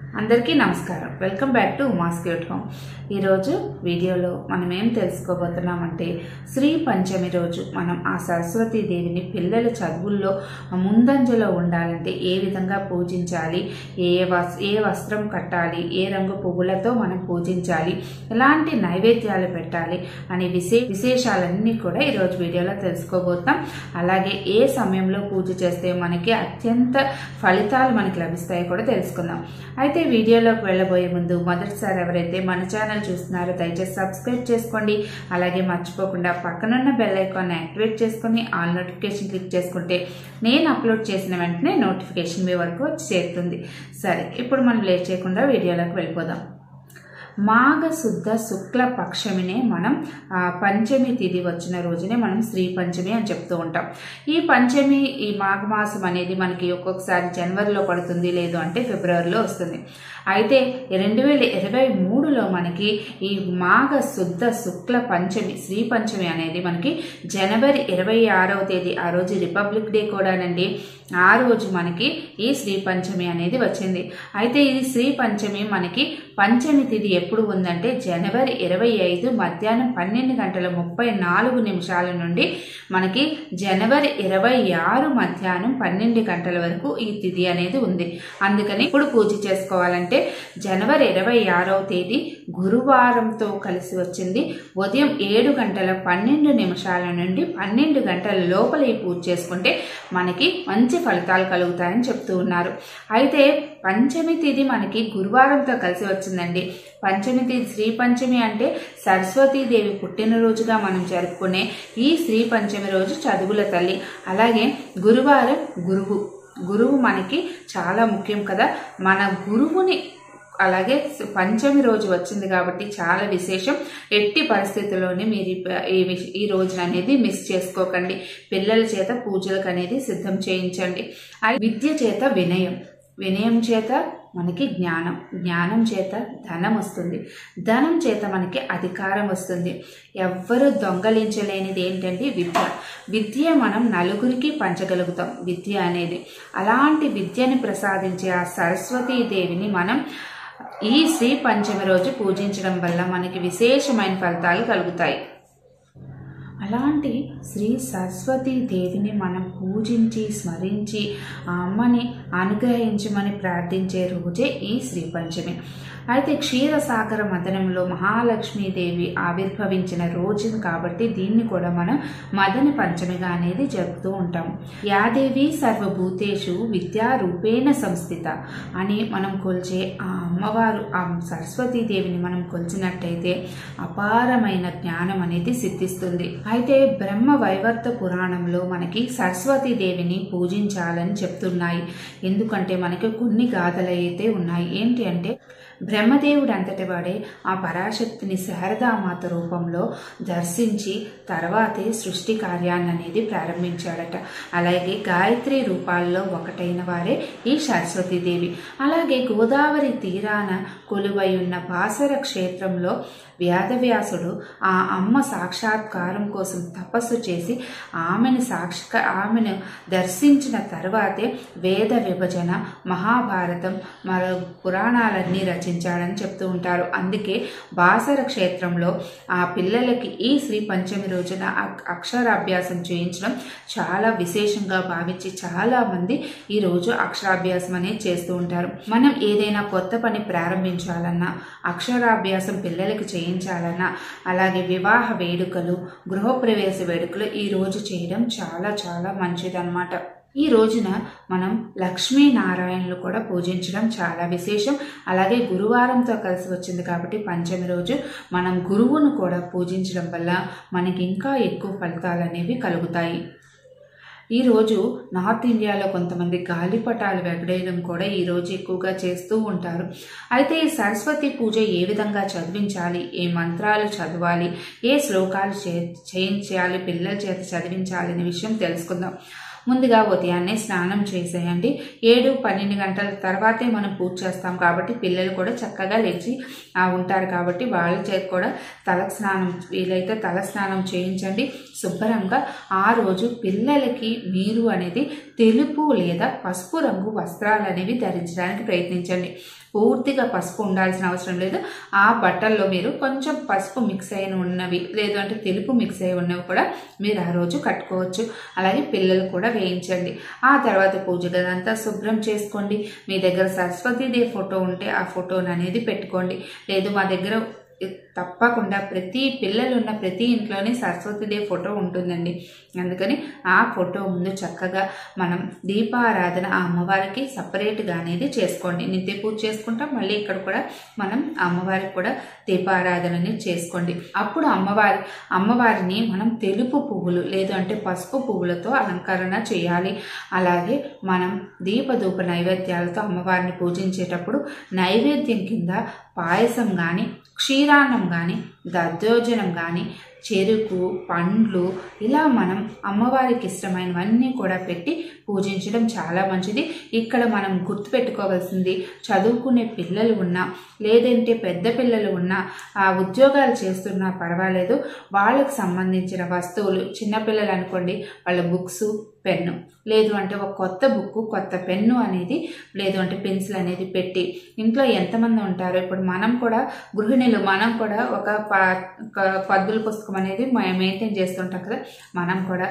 అందరికీ నమస్కారం welcome back to మాస్క్యూట్ హోమ్ ఈరోజు వీడియోలో మనం ఏం తెలుసుకోబోతున్నామంటే శ్రీ పంచమి రోజు మనం ఆ సరస్వతీ దేవిని పిల్లల చదువుల్లో ముందంజలో ఉండాలంటే ఏ విధంగా పూజించాలి ఏ వస్ ఏ వస్త్రం కట్టాలి ఏ రంగు పువ్వులతో మనం పూజించాలి ఎలాంటి నైవేద్యాలు పెట్టాలి అనే విశే విశేషాలన్నీ కూడా ఈరోజు వీడియోలో తెలుసుకోబోతాం అలాగే ఏ సమయంలో పూజ చేస్తే మనకి అత్యంత ఫలితాలు మనకి లభిస్తాయో కూడా తెలుసుకుందాం అయితే వీడియోలోకి వెళ్ళబోయే ముందు మొదటిసారి ఎవరైతే మన ఛానల్ చూస్తున్నారో దయచేసి సబ్స్క్రైబ్ చేసుకోండి అలాగే మర్చిపోకుండా పక్కనున్న బెల్ ఐకాన్ యాక్టివేట్ చేసుకొని ఆల్ నోటిఫికేషన్ క్లిక్ చేసుకుంటే నేను అప్లోడ్ చేసిన వెంటనే నోటిఫికేషన్ మీ వరకు వచ్చి చేరుతుంది సరే ఇప్పుడు మనం లేట్ చేయకుండా వీడియోలోకి వెళ్ళిపోదాం మాఘ శుద్ధ శుక్ల పక్షమినే మనం ఆ, పంచమి తిథి వచ్చిన రోజునే మనం శ్రీ పంచమి అని చెప్తూ ఉంటాం ఈ పంచమి ఈ మాఘమాసం అనేది మనకి ఒక్కొక్కసారి జనవరిలో పడుతుంది లేదు అంటే ఫిబ్రవరిలో వస్తుంది అయితే రెండు వేల ఇరవై మూడులో మనకి ఈ మాఘ శుద్ధ శుక్ల పంచమి శ్రీ పంచమి అనేది మనకి జనవరి ఇరవై ఆరవ తేదీ ఆ రోజు రిపబ్లిక్ డే కూడానండి ఆ రోజు మనకి ఈ శ్రీ పంచమి అనేది వచ్చింది అయితే ఇది శ్రీ పంచమి మనకి పంచమి తిథి ఎప్పుడు ఉందంటే జనవరి ఇరవై ఐదు మధ్యాహ్నం పన్నెండు గంటల ముప్పై నాలుగు నిమిషాల నుండి మనకి జనవరి ఇరవై ఆరు మధ్యాహ్నం పన్నెండు గంటల వరకు ఈ తిథి అనేది ఉంది అందుకని ఇప్పుడు పూజ చేసుకోవాలంటే జనవరి ఇరవై ఆరవ తేదీ గురువారంతో కలిసి వచ్చింది ఉదయం ఏడు గంటల పన్నెండు నిమిషాల నుండి పన్నెండు గంటల లోపల ఈ పూజ చేసుకుంటే మనకి మంచి ఫలితాలు కలుగుతాయని చెప్తూ ఉన్నారు అయితే పంచమి తిథి మనకి గురువారంతో కలిసి వచ్చిందండి పంచమి తిథి శ్రీ పంచమి అంటే సరస్వతీదేవి పుట్టినరోజుగా మనం జరుపుకునే ఈ శ్రీ పంచమి రోజు చదువుల తల్లి అలాగే గురువారం గురువు గురువు మనకి చాలా ముఖ్యం కదా మన గురువుని అలాగే పంచమి రోజు వచ్చింది కాబట్టి చాలా విశేషం ఎట్టి పరిస్థితుల్లోనే మీరు ఈ ప- ఈ విష- ఈ రోజున అనేది మిస్ చేసుకోకండి పిల్లల చేత పూజలకు అనేది సిద్ధం చేయించండి అయి- విద్య చేత వినయం వినయం చేత మనకి జ్ఞానం జ్ఞానం చేత ధనం వస్తుంది ధనం చేత మనకి అధికారం వస్తుంది ఎవ్వరు దొంగలించలేనిది ఏంటంటే విద్య విద్య మనం నలుగురికి పంచగలుగుతాం విద్య అనేది అలాంటి విద్యని ప్రసాదించే ఆ సరస్వతీ దేవిని మనం ఈ శ్రీ పంచమి రోజు పూజించడం వల్ల మనకి విశేషమైన ఫలితాలు కలుగుతాయి అలాంటి శ్రీ సరస్వతీ దేవిని మనం పూజించి స్మరించి ఆ అమ్మని అనుగ్రహించమని ప్రార్థించే రోజే ఈ శ్రీ పంచమి అయితే క్షీరసాగర మదనంలో మహాలక్ష్మీదేవి ఆవిర్భవించిన రోజు కాబట్టి దీన్ని కూడా మనం మదన పంచమిగా అనేది జరుపుతూ ఉంటాం యాదేవి సర్వభూతేషు విద్యారూపేణ సంస్థిత అని మనం కొలిచే ఆ అమ్మవారు ఆ సరస్వతీదేవిని మనం కొలిచినట్టయితే అపారమైన జ్ఞానం అనేది సిద్ధిస్తుంది అయితే బ్రహ్మ వైవర్త పురాణంలో మనకి సరస్వతీ దేవిని పూజించాలని చెప్తున్నాయి ఎందుకంటే మనకి కొన్ని గాథలు అయితే ఉన్నాయి ఏంటి అంటే బ్రహ్మదేవుడు అంతటి వాడే ఆ పరాశక్తిని శారదామాత రూపంలో దర్శించి తర్వాతే సృష్టి కార్యాన్ని అనేది ప్రారంభించాడట అలాగే గాయత్రి రూపాల్లో ఒకటైన వారే ఈ సరస్వతీదేవి అలాగే గోదావరి తీరాన కొలువై ఉన్న బాసర క్షేత్రంలో వ్యాధవ్యాసుడు ఆ అమ్మ సాక్షాత్కారం కోసం తపస్సు చేసి ఆమెను సాక్ష ఆమెను దర్శించిన తర్వాతే వేద విభజన మహాభారతం మరో పురాణాలన్నీ రచించాడని చెప్తూ ఉంటారు అందుకే బాసర క్షేత్రంలో ఆ పిల్లలకి ఈ శ్రీ పంచమి రోజున అక్- అక్షరాభ్యాసం చేయించడం చాలా విశేషంగా భావించి చాలా మంది ఈ రోజు అక్షరాభ్యాసం అనేది చేస్తూ ఉంటారు మనం ఏదైనా కొత్త పని ప్రారంభించాలన్నా అక్షరాభ్యాసం పిల్లలకి చేయించాలన్నా అలాగే వివాహ వేడుకలు గృహప్రవేశ వేడుకలు ఈ రోజు చేయడం చాలా చాలా మంచిదన్నమాట ఈ రోజున మనం లక్ష్మీనారాయణలు కూడా పూజించడం చాలా విశేషం అలాగే గురువారంతో కలిసి వచ్చింది కాబట్టి పంచమి రోజు మనం గురువును కూడా పూజించడం వల్ల మనకి ఇంకా ఎక్కువ ఫలితాలు అనేవి కలుగుతాయి ఈ రోజు నార్త్ ఇండియాలో కొంతమంది గాలిపటాలు వెగడేయడం కూడా ఈ రోజు ఎక్కువగా చేస్తూ ఉంటారు అయితే ఈ సరస్వతి పూజ ఏ విధంగా చదివించాలి ఏ మంత్రాలు చదవాలి ఏ శ్లోకాలు చే చేయించాలి పిల్లల చేత చదివించాలి అనే విషయం తెలుసుకుందాం ముందుగా ఉదయాన్నే స్నానం చేసేయండి ఏడు పన్నెండు గంటల తర్వాతే మనం పూజ చేస్తాం కాబట్టి పిల్లలు కూడా చక్కగా లేచి ఆ, ఉంటారు కాబట్టి వాళ్ళ చేత కూడా తల స్నానం వీలైతే తల స్నానం చేయించండి శుభ్రంగా ఆ రోజు పిల్లలకి మీరు అనేది తెలుపు లేదా పసుపు రంగు వస్త్రాలు అనేవి ధరించడానికి ప్రయత్నించండి పూర్తిగా పసుపు ఉండాల్సిన అవసరం లేదు ఆ బట్టల్లో మీరు కొంచెం పసుపు మిక్స్ అయిన ఉన్నవి లేదు అంటే తెలుపు మిక్స్ అయి ఉన్నవి కూడా మీరు ఆ రోజు కట్టుకోవచ్చు అలాగే పిల్లలు కూడా వేయించండి ఆ తర్వాత పూజ గదంతా శుభ్రం చేసుకోండి మీ దగ్గర సరస్వతీదేవి ఫోటో ఉంటే ఆ ఫోటోని అనేది పెట్టుకోండి లేదు మా దగ్గర తప్పకుండా ప్రతి పిల్లలు ఉన్న ప్రతి ఇంట్లోనే సరస్వతీదేవి ఫోటో ఉంటుందండి అందుకని ఆ ఫోటో ముందు చక్కగా మనం దీపారాధన ఆ అమ్మవారికి సపరేట్గా అనేది చేసుకోండి నిత్య పూజ చేసుకుంటాం మళ్ళీ ఇక్కడ కూడా మనం అమ్మవారికి కూడా దీపారాధనని చేసుకోండి అప్పుడు అమ్మవారి అమ్మవారిని మనం తెలుపు పువ్వులు లేదు అంటే పసుపు పువ్వులతో అలంకరణ చేయాలి అలాగే మనం దీపధూప నైవేద్యాలతో అమ్మవారిని పూజించేటప్పుడు నైవేద్యం కింద పాయసం కానీ క్షీరాన్నం కానీ దద్దోజనం కానీ చెరుకు పండ్లు ఇలా మనం అమ్మవారికి ఇష్టమైనవన్నీ కూడా పెట్టి పూజించడం చాలా మంచిది ఇక్కడ మనం గుర్తుపెట్టుకోవాల్సింది చదువుకునే పిల్లలు ఉన్నా లేదంటే పెద్ద పిల్లలు ఉన్నా ఆ ఉద్యోగాలు చేస్తున్నా పర్వాలేదు వాళ్ళకు సంబంధించిన వస్తువులు చిన్నపిల్లలు అనుకోండి వాళ్ళ బుక్స్ పెన్ను లేదు అంటే ఒక కొత్త బుక్ కొత్త పెన్ను అనేది లేదు అంటే పెన్సిల్ అనేది పెట్టి ఇంట్లో ఎంతమంది ఉంటారో ఇప్పుడు మనం కూడా గృహిణులు మనం కూడా ఒక పద్దుల పుస్తకం అనేది మెయింటైన్ చేస్తుంటాం కదా మనం కూడా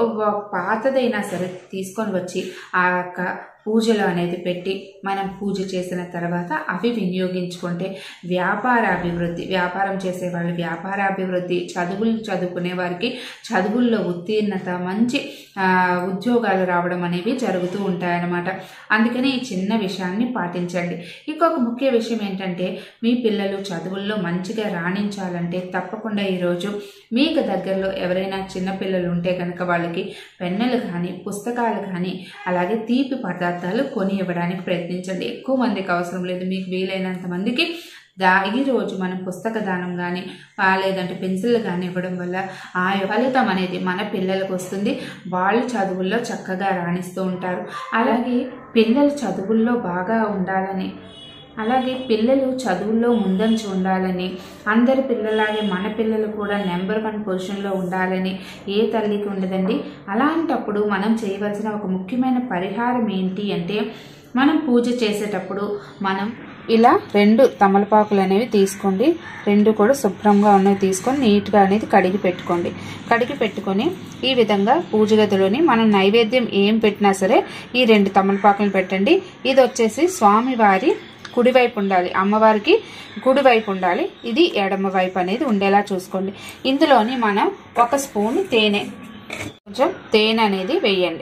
పాతదైనా సరే తీసుకొని వచ్చి ఆ యొక్క పూజలు అనేది పెట్టి మనం పూజ చేసిన తర్వాత అవి వినియోగించుకుంటే వ్యాపార అభివృద్ధి వ్యాపారం చేసే వాళ్ళు వ్యాపార అభివృద్ధి చదువులు చదువుకునే వారికి చదువుల్లో ఉత్తీర్ణత మంచి ఉద్యోగాలు రావడం అనేవి జరుగుతూ ఉంటాయన్నమాట అందుకని ఈ చిన్న విషయాన్ని పాటించండి ఇంకొక ముఖ్య విషయం ఏంటంటే మీ పిల్లలు చదువుల్లో మంచిగా రాణించాలంటే తప్పకుండా ఈరోజు మీకు దగ్గరలో ఎవరైనా చిన్నపిల్లలు ఉంటే కనుక వాళ్ళకి పెన్నులు కానీ పుస్తకాలు కానీ అలాగే తీపి పదార్థాలు కొని ఇవ్వడానికి ప్రయత్నించండి ఎక్కువ మందికి అవసరం లేదు మీకు వీలైనంత మందికి దా ఈరోజు మనం పుస్తక దానం కానీ లేదంటే పెన్సిల్ కానీ ఇవ్వడం వల్ల ఆ ఫలితం అనేది మన పిల్లలకు వస్తుంది వాళ్ళు చదువుల్లో చక్కగా రాణిస్తూ ఉంటారు అలాగే పిల్లలు చదువుల్లో బాగా ఉండాలని అలాగే పిల్లలు చదువుల్లో ముందంచి ఉండాలని అందరి పిల్లలాగే మన పిల్లలు కూడా నెంబర్ వన్ పొజిషన్లో ఉండాలని ఏ తల్లికి ఉండదండి అలాంటప్పుడు మనం చేయవలసిన ఒక ముఖ్యమైన పరిహారం ఏంటి అంటే మనం పూజ చేసేటప్పుడు మనం ఇలా రెండు తమలపాకులు అనేవి తీసుకోండి రెండు కూడా శుభ్రంగా ఉన్నవి తీసుకొని నీట్గా అనేది కడిగి పెట్టుకోండి కడిగి పెట్టుకొని ఈ విధంగా పూజ గదిలోని మనం నైవేద్యం ఏం పెట్టినా సరే ఈ రెండు తమలపాకులను పెట్టండి ఇది వచ్చేసి స్వామివారి కుడివైపు ఉండాలి అమ్మవారికి కుడివైపు ఉండాలి ఇది ఎడమ వైపు అనేది ఉండేలా చూసుకోండి ఇందులోని మనం ఒక స్పూన్ తేనె కొంచెం తేనె అనేది వేయండి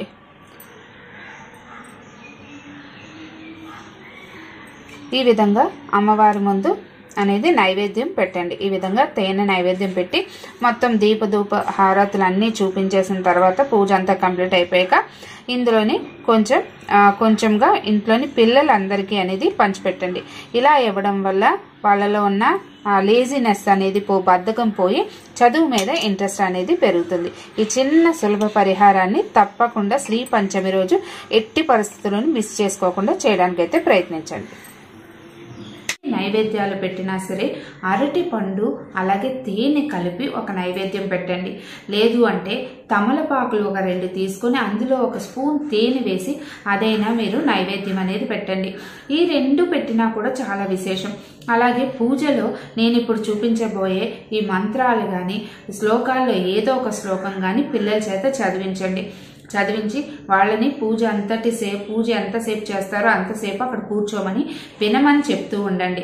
ఈ విధంగా అమ్మవారి ముందు అనేది నైవేద్యం పెట్టండి ఈ విధంగా తేనె నైవేద్యం పెట్టి మొత్తం దీప ధూప హారతులు అన్నీ చూపించేసిన తర్వాత పూజ అంతా కంప్లీట్ అయిపోయాక ఇందులోని కొంచెం కొంచెంగా ఇంట్లోని పిల్లలందరికీ అనేది పంచిపెట్టండి ఇలా ఇవ్వడం వల్ల వాళ్ళలో ఉన్న లేజినెస్ అనేది పో బద్ధకం పోయి చదువు మీద ఇంట్రెస్ట్ అనేది పెరుగుతుంది ఈ చిన్న సులభ పరిహారాన్ని తప్పకుండా శ్రీ పంచమి రోజు ఎట్టి పరిస్థితులను మిస్ చేసుకోకుండా చేయడానికైతే ప్రయత్నించండి నైవేద్యాలు పెట్టినా సరే అరటి పండు అలాగే తేనె కలిపి ఒక నైవేద్యం పెట్టండి లేదు అంటే తమలపాకులు ఒక రెండు తీసుకొని అందులో ఒక స్పూన్ తేనె వేసి అదైనా మీరు నైవేద్యం అనేది పెట్టండి ఈ రెండు పెట్టినా కూడా చాలా విశేషం అలాగే పూజలో నేను ఇప్పుడు చూపించబోయే ఈ మంత్రాలు కానీ శ్లోకాల్లో ఏదో ఒక శ్లోకం కానీ పిల్లల చేత చదివించండి చదివించి వాళ్ళని పూజ అంతటి సేపు పూజ ఎంతసేపు చేస్తారో అంతసేపు అక్కడ కూర్చోమని వినమని చెప్తూ ఉండండి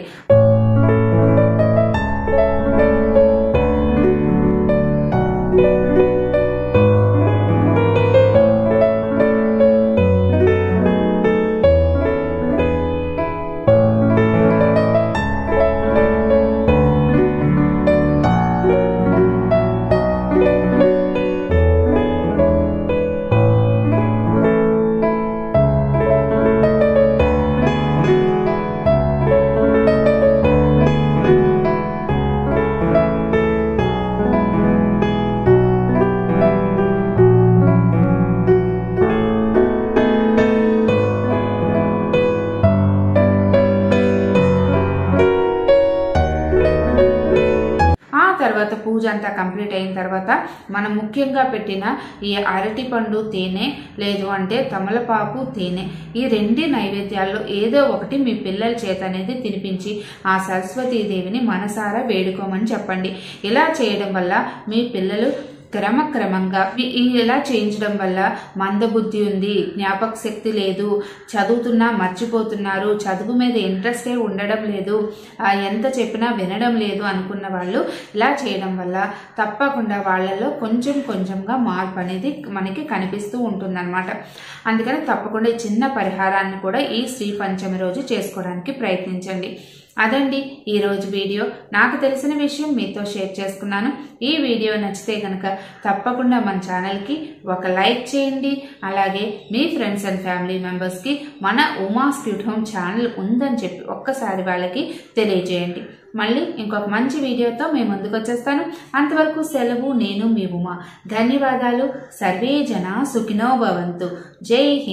తర్వాత పూజ అంతా కంప్లీట్ అయిన తర్వాత మనం ముఖ్యంగా పెట్టిన ఈ అరటి పండు తేనె లేదు అంటే తమలపాకు తేనె ఈ రెండు నైవేద్యాల్లో ఏదో ఒకటి మీ పిల్లల చేత అనేది తినిపించి ఆ సరస్వతీదేవిని మనసారా వేడుకోమని చెప్పండి ఇలా చేయడం వల్ల మీ పిల్లలు క్రమక్రమంగా ఈ- ఈ ఇలా చేయించడం వల్ల మందబుద్ధి ఉంది జ్ఞాపక శక్తి లేదు చదువుతున్నా మర్చిపోతున్నారు చదువు మీద ఇంట్రెస్టే ఉండడం లేదు ఆ, ఎంత చెప్పినా వినడం లేదు అనుకున్న వాళ్ళు ఇలా చేయడం వల్ల తప్పకుండా వాళ్ళల్లో కొంచెం కొంచెంగా మార్పు అనేది మనకి కనిపిస్తూ ఉంటుందన్నమాట అందుకని తప్పకుండా ఈ చిన్న పరిహారాన్ని కూడా ఈ శ్రీ పంచమి రోజు చేసుకోవడానికి ప్రయత్నించండి అదండి ఈరోజు వీడియో నాకు తెలిసిన విషయం మీతో షేర్ చేసుకున్నాను ఈ వీడియో నచ్చితే కనుక తప్పకుండా మన ఛానల్కి ఒక లైక్ చేయండి అలాగే మీ ఫ్రెండ్స్ అండ్ ఫ్యామిలీ మెంబర్స్కి మన ఉమాస్ క్యూట్ హోమ్ ఛానల్ ఉందని చెప్పి ఒక్కసారి వాళ్ళకి తెలియజేయండి మళ్ళీ ఇంకొక మంచి వీడియోతో మేము ముందుకు వచ్చేస్తాను అంతవరకు సెలవు నేను మీ ఉమా ధన్యవాదాలు సర్వే జన సుఖినో భవంతు జై హింద్